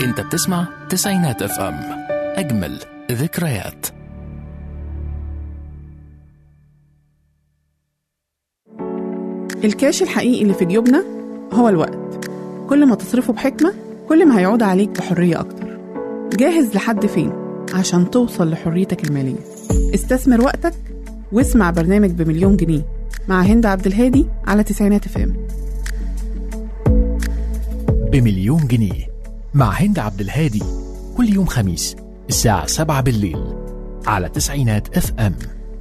انت بتسمع تسعينات اف ام اجمل ذكريات الكاش الحقيقي اللي في جيوبنا هو الوقت كل ما تصرفه بحكمة كل ما هيعود عليك بحرية أكتر جاهز لحد فين عشان توصل لحريتك المالية استثمر وقتك واسمع برنامج بمليون جنيه مع هند عبد الهادي على تسعينات فام بمليون جنيه مع هند عبد الهادي كل يوم خميس الساعة 7 بالليل على تسعينات اف ام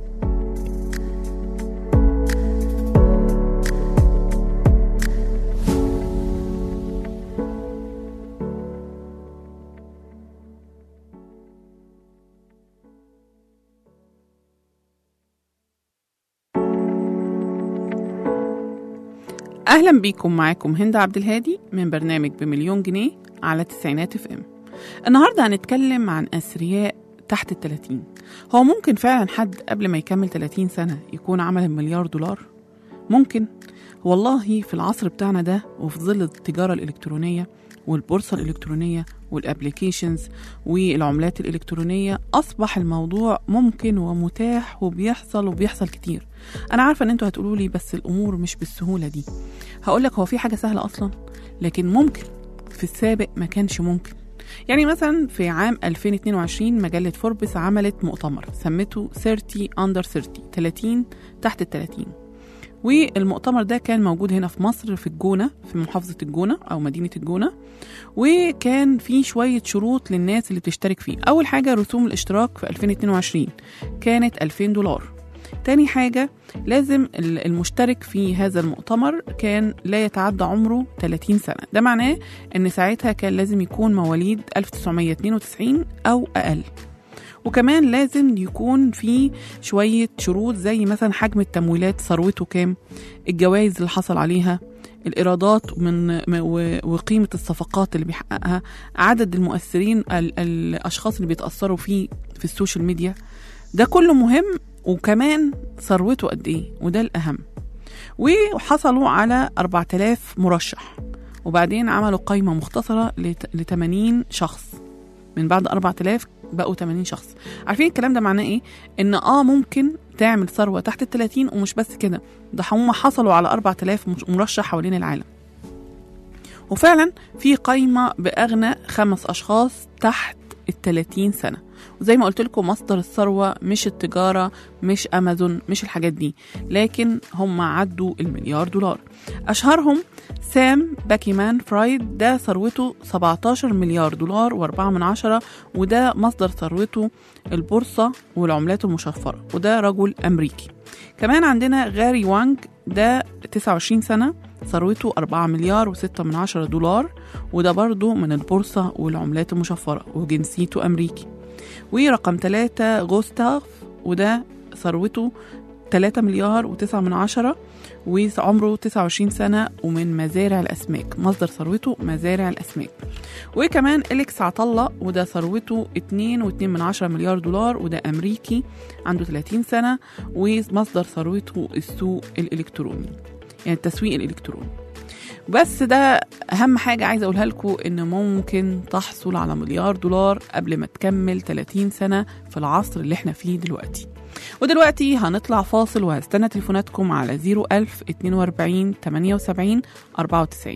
أهلا بيكم معاكم هند عبد الهادي من برنامج بمليون جنيه على تسعينات اف ام النهاردة هنتكلم عن أثرياء تحت التلاتين هو ممكن فعلا حد قبل ما يكمل 30 سنة يكون عمل مليار دولار ممكن والله في العصر بتاعنا ده وفي ظل التجارة الإلكترونية والبورصة الإلكترونية والابليكيشنز والعملات الإلكترونية أصبح الموضوع ممكن ومتاح وبيحصل وبيحصل كتير أنا عارفة إن أنتوا هتقولوا لي بس الأمور مش بالسهولة دي هقول لك هو في حاجة سهلة أصلا لكن ممكن في السابق ما كانش ممكن يعني مثلا في عام 2022 مجلة فوربس عملت مؤتمر سمته 30 أندر 30 30 تحت ال 30 والمؤتمر ده كان موجود هنا في مصر في الجونة في محافظة الجونة أو مدينة الجونة وكان في شوية شروط للناس اللي بتشترك فيه أول حاجة رسوم الاشتراك في 2022 كانت 2000 دولار تاني حاجة لازم ال- المشترك في هذا المؤتمر كان لا يتعدى عمره 30 سنة ده معناه ان ساعتها كان لازم يكون مواليد 1992 او اقل وكمان لازم يكون في شوية شروط زي مثلا حجم التمويلات ثروته كام الجوائز اللي حصل عليها الإيرادات من م- و- وقيمة الصفقات اللي بيحققها عدد المؤثرين ال- الأشخاص اللي بيتأثروا فيه في السوشيال ميديا ده كله مهم وكمان ثروته قد إيه وده الأهم وحصلوا على 4000 مرشح وبعدين عملوا قائمة مختصرة ل 80 شخص من بعد 4000 بقوا 80 شخص عارفين الكلام ده معناه ايه ان اه ممكن تعمل ثروة تحت ال 30 ومش بس كده ده هم حصلوا على 4000 مش- مرشح حوالين العالم وفعلا في قائمة بأغنى خمس أشخاص تحت ال 30 سنة وزي ما قلت لكم مصدر الثروة مش التجارة مش أمازون مش الحاجات دي لكن هم عدوا المليار دولار أشهرهم سام باكيمان فرايد ده ثروته 17 مليار دولار و4 من عشرة وده مصدر ثروته البورصة والعملات المشفرة وده رجل أمريكي كمان عندنا غاري وانج ده 29 سنة ثروته 4 مليار و6 من عشرة دولار وده برضه من البورصة والعملات المشفرة وجنسيته أمريكي ورقم ثلاثة غوستاف وده ثروته 3 مليار و9 من عشرة وعمره 29 سنة ومن مزارع الأسماك مصدر ثروته مزارع الأسماك وكمان إليكس عطلة وده ثروته 2.2 من عشرة مليار دولار وده أمريكي عنده 30 سنة ومصدر ثروته السوق الإلكتروني يعني التسويق الإلكتروني بس ده أهم حاجة عايزة أقولها لكم إن ممكن تحصل على مليار دولار قبل ما تكمل 30 سنة في العصر اللي احنا فيه دلوقتي ودلوقتي هنطلع فاصل وهستنى تليفوناتكم على 01000 42 78 94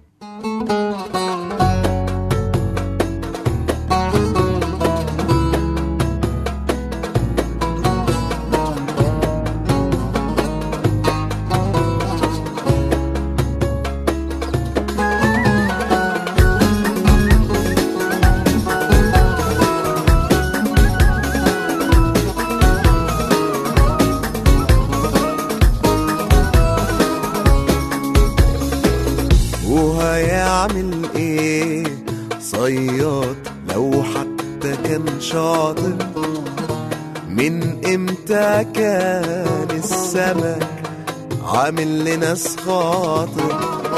وهيعمل ايه صياد لو حتى كان شاطر من امتى كان السمك عامل لناس خاطر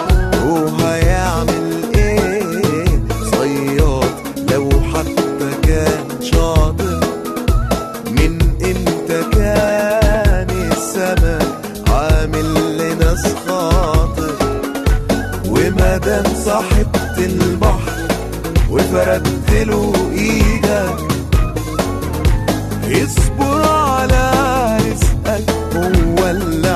وهيعمل ايه صياد لو حتى كان شاطر من امتى كان السمك عامل لناس خاطر ومادام صاحبت البحر وفردت له ايدك اصبر على رزقك هو اللي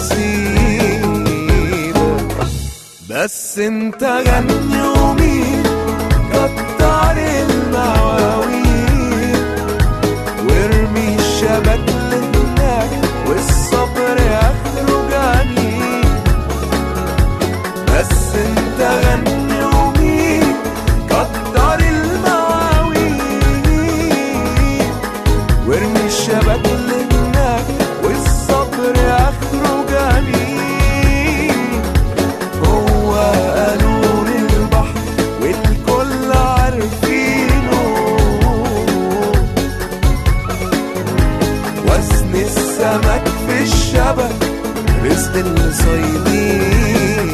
هيسيبك بس انت غني ومين كتر المواويل وارمي الشبك لهناك والصبر اخره جميل بس انت غني ومين كتر المواويل وارمي الشبك لهناك والصبر اخره جميل هو قانون البحر والكل عارفينه وزن السمك في الشبك رزق اللي صايدينه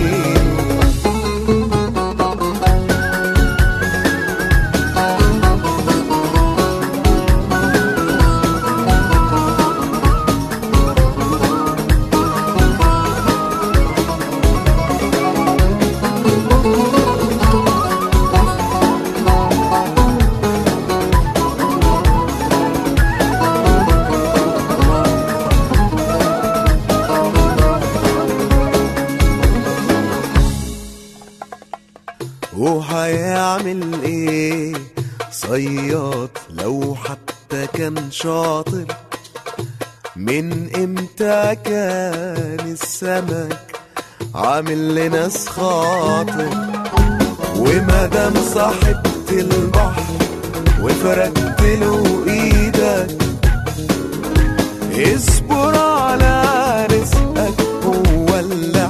وهيعمل ايه صياد لو حتى كان شاطر من امتى كان السمك عامل لناس خاطر ومادام صاحبت البحر وفردت له ايدك اصبر على رزقك هو اللي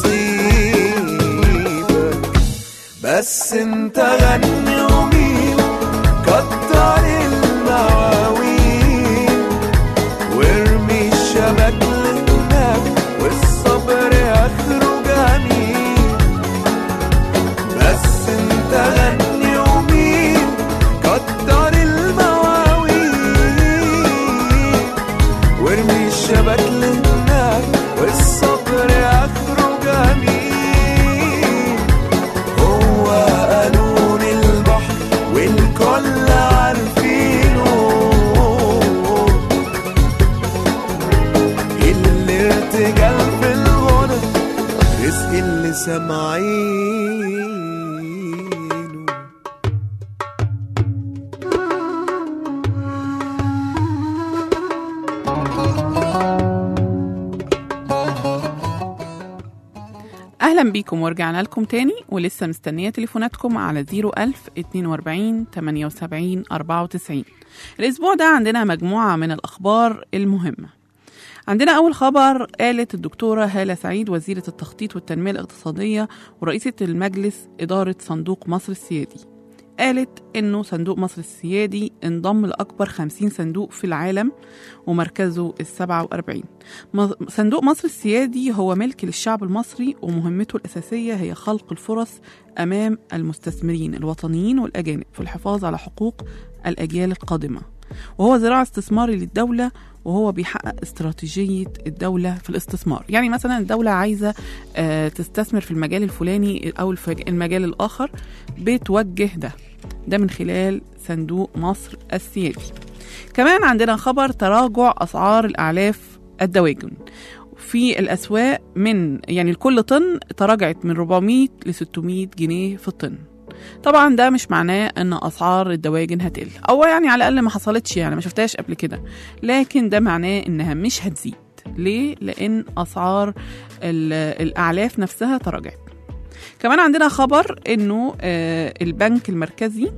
هيصيبك بس انت غني ومين كتر المواويل وارمي الشبك لهناك والصبر اخره جميل بس انت غني ومين كتر المواويل وارمي الشبك لهناك والصبر اخره جميل هو قانون البحر والكل عارفينه الارتجال في الغنى رزق اللي سامعينه أهلا بيكم ورجعنا لكم تاني ولسه مستنية تليفوناتكم على 01000 42 78 94 الأسبوع ده عندنا مجموعة من الأخبار المهمة عندنا أول خبر قالت الدكتورة هالة سعيد وزيرة التخطيط والتنمية الاقتصادية ورئيسة المجلس إدارة صندوق مصر السيادي قالت إنه صندوق مصر السيادي انضم لأكبر 50 صندوق في العالم ومركزه السبعة وأربعين صندوق مصر السيادي هو ملك للشعب المصري ومهمته الأساسية هي خلق الفرص أمام المستثمرين الوطنيين والأجانب في الحفاظ على حقوق الأجيال القادمة وهو ذراع استثماري للدولة وهو بيحقق استراتيجية الدولة في الاستثمار يعني مثلا الدولة عايزة آه، تستثمر في المجال الفلاني أو الفج- المجال الآخر بتوجه ده ده من خلال صندوق مصر السيادي كمان عندنا خبر تراجع أسعار الأعلاف الدواجن في الأسواق من يعني لكل طن تراجعت من 400 ل 600 جنيه في الطن طبعا ده مش معناه ان اسعار الدواجن هتقل او يعني على الاقل ما حصلتش يعني ما شفتهاش قبل كده لكن ده معناه انها مش هتزيد ليه لان اسعار ال- الاعلاف نفسها تراجعت كمان عندنا خبر انه آه، البنك المركزي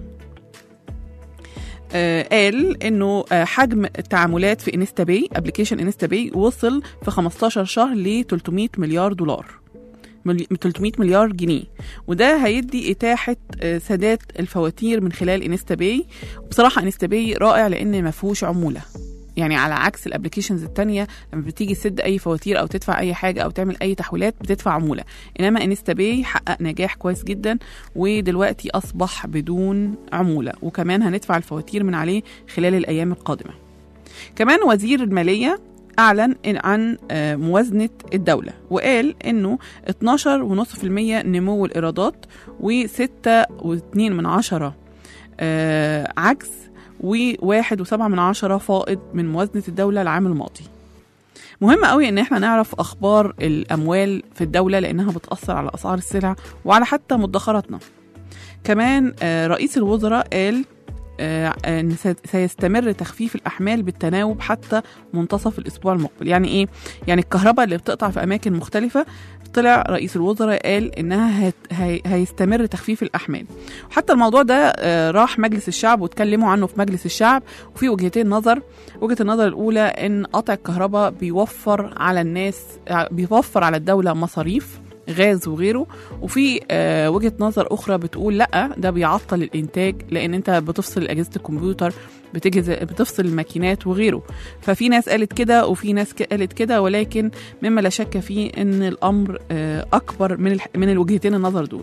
آه، قال انه آه، حجم التعاملات في انستا باي ابلكيشن انستا باي وصل في 15 شهر ل 300 مليار دولار ملي- 300 مليار جنيه وده هيدي اتاحه آه، سداد الفواتير من خلال انستا باي بصراحه انستا باي رائع لان ما فيهوش عموله يعني على عكس الابلكيشنز التانية لما بتيجي تسد اي فواتير او تدفع اي حاجه او تعمل اي تحويلات بتدفع عموله انما انستا باي حقق نجاح كويس جدا ودلوقتي اصبح بدون عموله وكمان هندفع الفواتير من عليه خلال الايام القادمه كمان وزير الماليه أعلن إن- عن آه، موازنة الدولة وقال إنه 12.5% نمو الإيرادات و6.2 من عشرة آه، عجز وواحد وسبعة من عشرة فائض من موازنة الدولة العام الماضي مهم قوي ان احنا نعرف اخبار الاموال في الدولة لانها بتأثر على اسعار السلع وعلى حتى مدخراتنا كمان آه، رئيس الوزراء قال آه، ان سي- سيستمر تخفيف الاحمال بالتناوب حتى منتصف الاسبوع المقبل يعني ايه يعني الكهرباء اللي بتقطع في اماكن مختلفه طلع رئيس الوزراء قال انها هت هي هيستمر تخفيف الاحمال وحتى الموضوع ده آه، راح مجلس الشعب واتكلموا عنه في مجلس الشعب وفي وجهتين نظر وجهه النظر الاولى ان قطع الكهرباء بيوفر على الناس آه، بيوفر على الدوله مصاريف غاز وغيره وفي آه، وجهه نظر اخرى بتقول لا ده بيعطل الانتاج لان انت بتفصل اجهزه الكمبيوتر بتجهز بتفصل الماكينات وغيره ففي ناس قالت كده وفي ناس ك- قالت كده ولكن مما لا شك فيه ان الامر آه، اكبر من الح- من الوجهتين النظر دول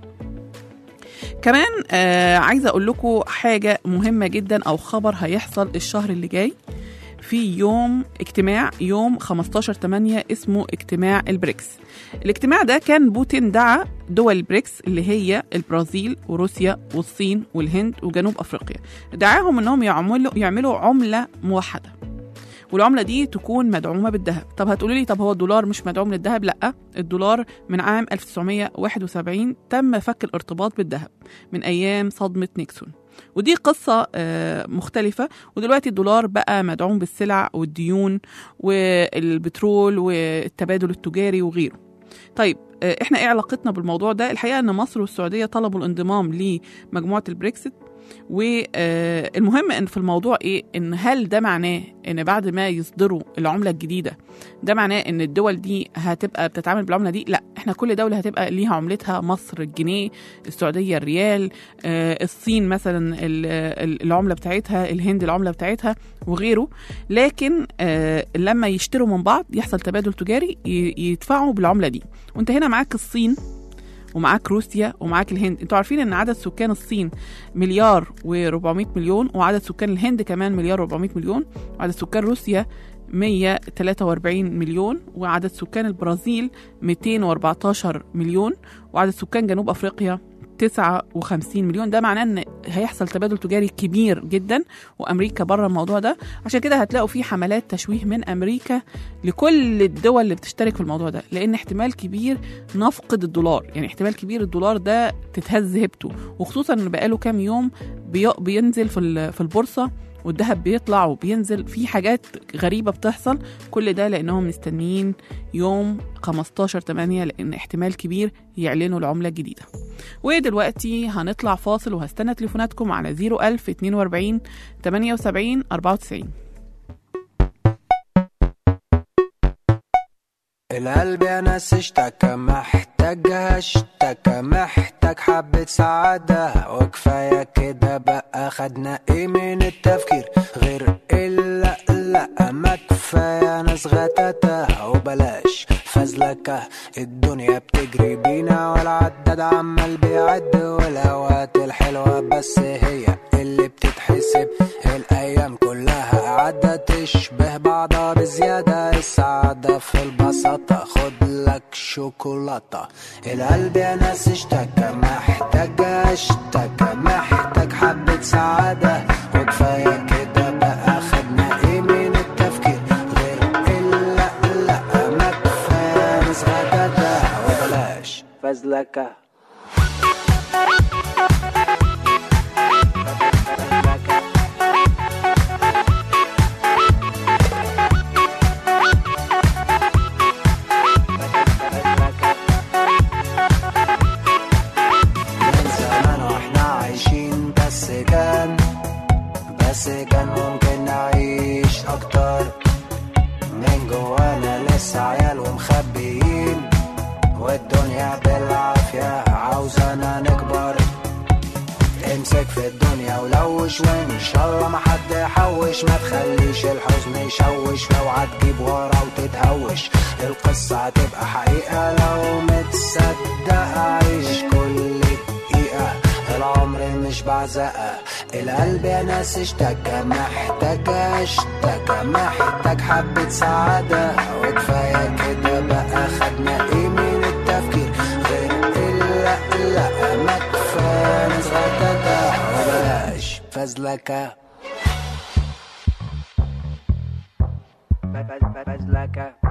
كمان آه عايزه اقول لكم حاجه مهمه جدا او خبر هيحصل الشهر اللي جاي في يوم اجتماع يوم 15 8 اسمه اجتماع البريكس الاجتماع ده كان بوتين دعا دول البريكس اللي هي البرازيل وروسيا والصين والهند وجنوب افريقيا دعاهم انهم يعملوا يعملوا عمله موحده والعمله دي تكون مدعومه بالذهب طب هتقولوا لي طب هو الدولار مش مدعوم للذهب لا الدولار من عام 1971 تم فك الارتباط بالذهب من ايام صدمه نيكسون ودي قصة آه، مختلفة ودلوقتي الدولار بقى مدعوم بالسلع والديون والبترول والتبادل التجاري وغيره طيب آه، احنا ايه علاقتنا بالموضوع ده الحقيقة ان مصر والسعودية طلبوا الانضمام لمجموعة البريكسيت والمهم ان في الموضوع ايه ان هل ده معناه ان بعد ما يصدروا العمله الجديده ده معناه ان الدول دي هتبقى بتتعامل بالعمله دي لا احنا كل دوله هتبقى ليها عملتها مصر الجنيه السعوديه الريال آه، الصين مثلا ال- ال- العمله بتاعتها الهند العمله بتاعتها وغيره لكن آه، لما يشتروا من بعض يحصل تبادل تجاري ي- يدفعوا بالعمله دي وانت هنا معاك الصين ومعاك روسيا ومعاك الهند انتوا عارفين ان عدد سكان الصين مليار و400 مليون وعدد سكان الهند كمان مليار و400 مليون وعدد سكان روسيا 143 مليون وعدد سكان البرازيل 214 مليون وعدد سكان جنوب افريقيا 59 مليون ده معناه ان هيحصل تبادل تجاري كبير جدا وامريكا بره الموضوع ده عشان كده هتلاقوا في حملات تشويه من امريكا لكل الدول اللي بتشترك في الموضوع ده لان احتمال كبير نفقد الدولار يعني احتمال كبير الدولار ده تتهز هيبته وخصوصا ان بقاله كام يوم بي- بينزل في ال- في البورصه والذهب بيطلع وبينزل في حاجات غريبة بتحصل كل ده لأنهم مستنيين يوم 15 8 لأن احتمال كبير يعلنوا العملة الجديدة ودلوقتي هنطلع فاصل وهستنى تليفوناتكم على 01000 42 78 94 القلب يا ناس اشتكى محتاجها اشتكى محتاج حبة سعادة وكفاية كده بقى خدنا ايه من التفكير غير الا لا ما كفاية ناس غتاتة وبلاش فزلكة الدنيا بتجري بينا والعداد عمال بيعد والاوقات الحلوة بس هي اللي بتتحسب الايام كلها قاعدة تشبه بعضها بزيادة السعادة في البساطة خد لك شوكولاتة القلب يا ناس اشتكى محتاج اشتكى محتاج حبة سعادة وكفاية كده بقى خدنا ايه من التفكير غير الا لا ما كفاية ناس غداتة وبلاش فزلكة من زمان واحنا عايشين بس كان بس كان ممكن نعيش اكتر من جوانا لسه عيال ومخبيين والدنيا بالعافية عاوزانا نكبر امسك في الدنيا ولوش وان شاء الله ما حد يحوش ما تخليش الحزن يشوش اوعى تجيب ورا وتتهوش القصة هتبقى حقيقة لو متصدق عيش كل دقيقة العمر مش بعد معزقة القلب يا ناس اشتكى محتاج اشتكى محتاج حبة سعادة وكفاية كده بقى خدنا ايه من التفكير غير الا لا ما كفاية ناس غتاتة وبلاش فزلكة فزلكة